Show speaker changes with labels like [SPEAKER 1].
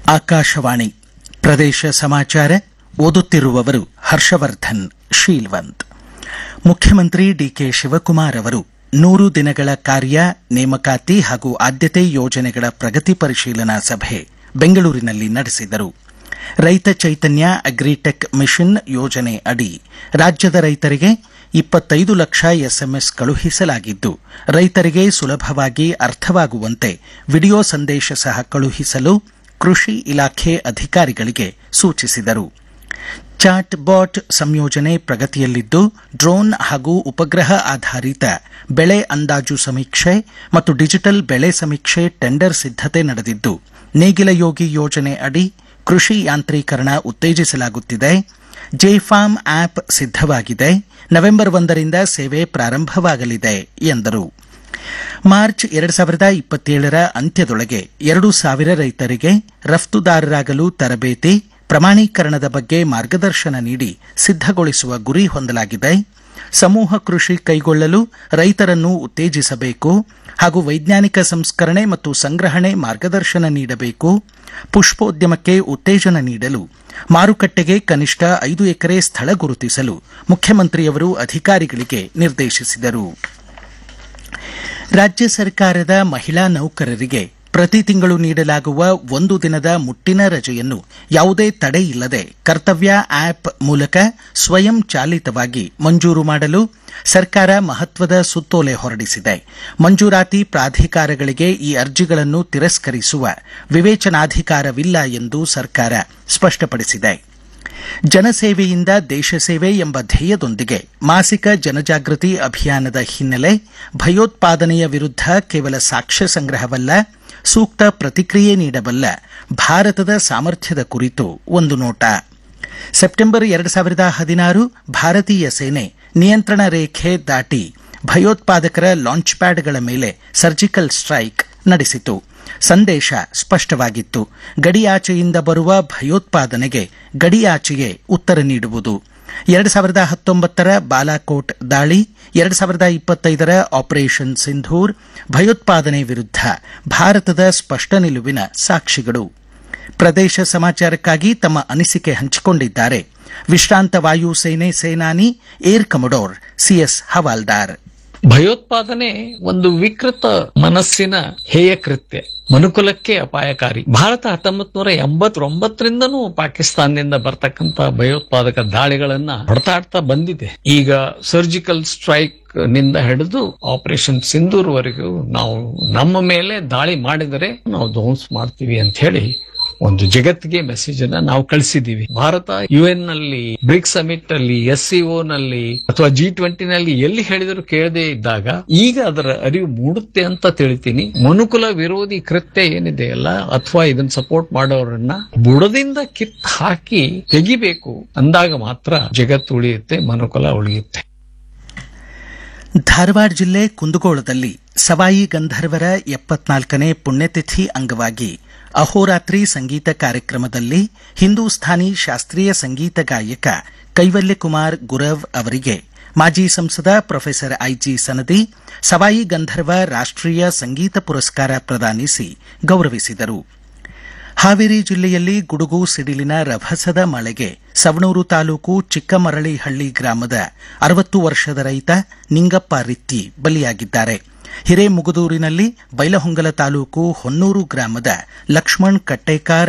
[SPEAKER 1] ಆಕಾಶವಾಣಿ ಪ್ರದೇಶ ಸಮಾಚಾರ ಓದುತ್ತಿರುವವರು ಹರ್ಷವರ್ಧನ್ ಶೀಲ್ವಂತ್ ಮುಖ್ಯಮಂತ್ರಿ ಡಿಕೆ ಶಿವಕುಮಾರ್ ಅವರು ನೂರು ದಿನಗಳ ಕಾರ್ಯ ನೇಮಕಾತಿ ಹಾಗೂ ಆದ್ಯತೆ ಯೋಜನೆಗಳ ಪ್ರಗತಿ ಪರಿಶೀಲನಾ ಸಭೆ ಬೆಂಗಳೂರಿನಲ್ಲಿ ನಡೆಸಿದರು ರೈತ ಚೈತನ್ಯ ಅಗ್ರಿಟೆಕ್ ಮಿಷನ್ ಯೋಜನೆ ಅಡಿ ರಾಜ್ಯದ ರೈತರಿಗೆ ಇಪ್ಪತ್ತೈದು ಲಕ್ಷ ಎಸ್ಎಂಎಸ್ ಕಳುಹಿಸಲಾಗಿದ್ದು ರೈತರಿಗೆ ಸುಲಭವಾಗಿ ಅರ್ಥವಾಗುವಂತೆ ವಿಡಿಯೋ ಸಂದೇಶ ಸಹ ಕಳುಹಿಸಲು ಕೃಷಿ ಇಲಾಖೆ ಅಧಿಕಾರಿಗಳಿಗೆ ಸೂಚಿಸಿದರು ಚಾಟ್ ಬಾಟ್ ಸಂಯೋಜನೆ ಪ್ರಗತಿಯಲ್ಲಿದ್ದು ಡ್ರೋನ್ ಹಾಗೂ ಉಪಗ್ರಹ ಆಧಾರಿತ ಬೆಳೆ ಅಂದಾಜು ಸಮೀಕ್ಷೆ ಮತ್ತು ಡಿಜಿಟಲ್ ಬೆಳೆ ಸಮೀಕ್ಷೆ ಟೆಂಡರ್ ಸಿದ್ದತೆ ನಡೆದಿದ್ದು ನೇಗಿಲ ಯೋಗಿ ಯೋಜನೆ ಅಡಿ ಕೃಷಿ ಯಾಂತ್ರೀಕರಣ ಉತ್ತೇಜಿಸಲಾಗುತ್ತಿದೆ ಜೆಫಾರ್ಮ್ ಆಪ್ ಸಿದ್ದವಾಗಿದೆ ನವೆಂಬರ್ ಒಂದರಿಂದ ಸೇವೆ ಪ್ರಾರಂಭವಾಗಲಿದೆ ಎಂದರು ಮಾರ್ಚ್ ಎರಡು ಸಾವಿರದ ಇಪ್ಪತ್ತೇಳರ ಅಂತ್ಯದೊಳಗೆ ಎರಡು ಸಾವಿರ ರೈತರಿಗೆ ರಫ್ತುದಾರರಾಗಲು ತರಬೇತಿ ಪ್ರಮಾಣೀಕರಣದ ಬಗ್ಗೆ ಮಾರ್ಗದರ್ಶನ ನೀಡಿ ಸಿದ್ದಗೊಳಿಸುವ ಗುರಿ ಹೊಂದಲಾಗಿದೆ ಸಮೂಹ ಕೃಷಿ ಕೈಗೊಳ್ಳಲು ರೈತರನ್ನು ಉತ್ತೇಜಿಸಬೇಕು ಹಾಗೂ ವೈಜ್ಞಾನಿಕ ಸಂಸ್ಕರಣೆ ಮತ್ತು ಸಂಗ್ರಹಣೆ ಮಾರ್ಗದರ್ಶನ ನೀಡಬೇಕು ಪುಷ್ಪೋದ್ಯಮಕ್ಕೆ ಉತ್ತೇಜನ ನೀಡಲು ಮಾರುಕಟ್ಟೆಗೆ ಕನಿಷ್ಠ ಐದು ಎಕರೆ ಸ್ಥಳ ಗುರುತಿಸಲು ಮುಖ್ಯಮಂತ್ರಿಯವರು ಅಧಿಕಾರಿಗಳಿಗೆ ನಿರ್ದೇಶಿಸಿದರು ರಾಜ್ಯ ಸರ್ಕಾರದ ಮಹಿಳಾ ನೌಕರರಿಗೆ ಪ್ರತಿ ತಿಂಗಳು ನೀಡಲಾಗುವ ಒಂದು ದಿನದ ಮುಟ್ಟಿನ ರಜೆಯನ್ನು ಯಾವುದೇ ತಡೆ ಇಲ್ಲದೆ ಕರ್ತವ್ಯ ಆಪ್ ಮೂಲಕ ಸ್ವಯಂ ಚಾಲಿತವಾಗಿ ಮಂಜೂರು ಮಾಡಲು ಸರ್ಕಾರ ಮಹತ್ವದ ಸುತ್ತೋಲೆ ಹೊರಡಿಸಿದೆ ಮಂಜೂರಾತಿ ಪ್ರಾಧಿಕಾರಗಳಿಗೆ ಈ ಅರ್ಜಿಗಳನ್ನು ತಿರಸ್ಕರಿಸುವ ವಿವೇಚನಾಧಿಕಾರವಿಲ್ಲ ಎಂದು ಸರ್ಕಾರ ಸ್ಪಷ್ಟಪಡಿಸಿದೆ ಜನಸೇವೆಯಿಂದ ದೇಶ ಸೇವೆ ಎಂಬ ಧ್ಯೇಯದೊಂದಿಗೆ ಮಾಸಿಕ ಜನಜಾಗೃತಿ ಅಭಿಯಾನದ ಹಿನ್ನೆಲೆ ಭಯೋತ್ಪಾದನೆಯ ವಿರುದ್ಧ ಕೇವಲ ಸಾಕ್ಷ್ಯ ಸಂಗ್ರಹವಲ್ಲ ಸೂಕ್ತ ಪ್ರತಿಕ್ರಿಯೆ ನೀಡಬಲ್ಲ ಭಾರತದ ಸಾಮರ್ಥ್ಯದ ಕುರಿತು ಒಂದು ನೋಟ ಸೆಪ್ಟೆಂಬರ್ ಎರಡು ಸಾವಿರದ ಹದಿನಾರು ಭಾರತೀಯ ಸೇನೆ ನಿಯಂತ್ರಣ ರೇಖೆ ದಾಟಿ ಭಯೋತ್ಪಾದಕರ ಲಾಂಚ್ ಪ್ಯಾಡ್ಗಳ ಮೇಲೆ ಸರ್ಜಿಕಲ್ ಸ್ಟ್ರೈಕ್ ನಡೆಸಿತು ಸಂದೇಶ ಸ್ಪಷ್ಟವಾಗಿತ್ತು ಗಡಿಯಾಚೆಯಿಂದ ಬರುವ ಭಯೋತ್ಪಾದನೆಗೆ ಗಡಿಯಾಚೆಯೇ ಉತ್ತರ ನೀಡುವುದು ಎರಡು ಸಾವಿರದ ಹತ್ತೊಂಬತ್ತರ ಬಾಲಾಕೋಟ್ ದಾಳಿ ಎರಡು ಸಾವಿರದ ಇಪ್ಪತ್ತೈದರ ಆಪರೇಷನ್ ಸಿಂಧೂರ್ ಭಯೋತ್ಪಾದನೆ ವಿರುದ್ಧ ಭಾರತದ ಸ್ಪಷ್ಟ ನಿಲುವಿನ ಸಾಕ್ಷಿಗಳು ಪ್ರದೇಶ ಸಮಾಚಾರಕ್ಕಾಗಿ ತಮ್ಮ ಅನಿಸಿಕೆ ಹಂಚಿಕೊಂಡಿದ್ದಾರೆ ವಿಶ್ರಾಂತ ವಾಯುಸೇನೆ ಸೇನಾನಿ ಏರ್ ಕಮಡೋರ್ ಸಿಎಸ್ ಹವಾಲ್ದಾರ್
[SPEAKER 2] ಭಯೋತ್ಪಾದನೆ ಒಂದು ವಿಕೃತ ಮನಸ್ಸಿನ ಹೇಯ ಕೃತ್ಯ ಮನುಕುಲಕ್ಕೆ ಅಪಾಯಕಾರಿ ಭಾರತ ಹತ್ತೊಂಬತ್ ನೂರ ಎಂಬತ್ತೊಂಬತ್ತರಿಂದನೂ ಪಾಕಿಸ್ತಾನದಿಂದ ಬರ್ತಕ್ಕಂತ ಭಯೋತ್ಪಾದಕ ದಾಳಿಗಳನ್ನ ಹೊಡೆತಾಡ್ತಾ ಬಂದಿದೆ ಈಗ ಸರ್ಜಿಕಲ್ ಸ್ಟ್ರೈಕ್ ನಿಂದ ಹಿಡಿದು ಆಪರೇಷನ್ ಸಿಂಧೂರ್ ವರೆಗೂ ನಾವು ನಮ್ಮ ಮೇಲೆ ದಾಳಿ ಮಾಡಿದರೆ ನಾವು ಧ್ವಂಸ ಮಾಡ್ತೀವಿ ಅಂತ ಹೇಳಿ ಒಂದು ಜಗತ್ತಿಗೆ ಮೆಸೇಜ್ ಅನ್ನ ನಾವು ಕಳಿಸಿದೀವಿ ಭಾರತ ಯು ಎನ್ ನಲ್ಲಿ ಬ್ರಿಕ್ಸ್ ಸಮಿಟ್ ಅಲ್ಲಿ ಎಸ್ ಸಿಒ ನಲ್ಲಿ ಅಥವಾ ಜಿ ಟ್ವೆಂಟಿ ನಲ್ಲಿ ಎಲ್ಲಿ ಹೇಳಿದ್ರು ಕೇಳದೇ ಇದ್ದಾಗ ಈಗ ಅದರ ಅರಿವು ಮೂಡುತ್ತೆ ಅಂತ ತಿಳಿತೀನಿ ಮನುಕುಲ ವಿರೋಧಿ ಕೃತ್ಯ ಏನಿದೆ ಅಲ್ಲ ಅಥವಾ ಇದನ್ನ ಸಪೋರ್ಟ್ ಮಾಡೋರನ್ನ ಬುಡದಿಂದ ಕಿತ್ ಹಾಕಿ ತೆಗಿಬೇಕು ಅಂದಾಗ ಮಾತ್ರ ಜಗತ್ತು ಉಳಿಯುತ್ತೆ ಮನುಕುಲ ಉಳಿಯುತ್ತೆ
[SPEAKER 1] ಧಾರವಾಡ ಜಿಲ್ಲೆ ಕುಂದಗೋಳದಲ್ಲಿ ಸವಾಯಿ ಗಂಧರ್ವರ ಎಪ್ಪತ್ನಾಲ್ಕನೇ ಪುಣ್ಯತಿಥಿ ಅಂಗವಾಗಿ ಅಹೋರಾತ್ರಿ ಸಂಗೀತ ಕಾರ್ಯಕ್ರಮದಲ್ಲಿ ಹಿಂದೂಸ್ಥಾನಿ ಶಾಸ್ತ್ರೀಯ ಸಂಗೀತ ಗಾಯಕ ಕೈವಲ್ಯ ಕುಮಾರ್ ಗುರವ್ ಅವರಿಗೆ ಮಾಜಿ ಸಂಸದ ಪ್ರೊಫೆಸರ್ ಐಜಿ ಸನದಿ ಸವಾಯಿ ಗಂಧರ್ವ ರಾಷ್ಟೀಯ ಸಂಗೀತ ಪುರಸ್ಕಾರ ಪ್ರದಾನಿಸಿ ಗೌರವಿಸಿದರು ಹಾವೇರಿ ಜಿಲ್ಲೆಯಲ್ಲಿ ಗುಡುಗು ಸಿಡಿಲಿನ ರಭಸದ ಮಳೆಗೆ ಸವಣೂರು ತಾಲೂಕು ಚಿಕ್ಕಮರಳಿಹಳ್ಳಿ ಗ್ರಾಮದ ಅರವತ್ತು ವರ್ಷದ ರೈತ ನಿಂಗಪ್ಪ ರಿತ್ತಿ ಬಲಿಯಾಗಿದ್ದಾರೆ ಹಿರೇಮುಗದೂರಿನಲ್ಲಿ ಬೈಲಹೊಂಗಲ ತಾಲೂಕು ಹೊನ್ನೂರು ಗ್ರಾಮದ ಲಕ್ಷ್ಮಣ್ ಕಟ್ಟೇಕಾರ್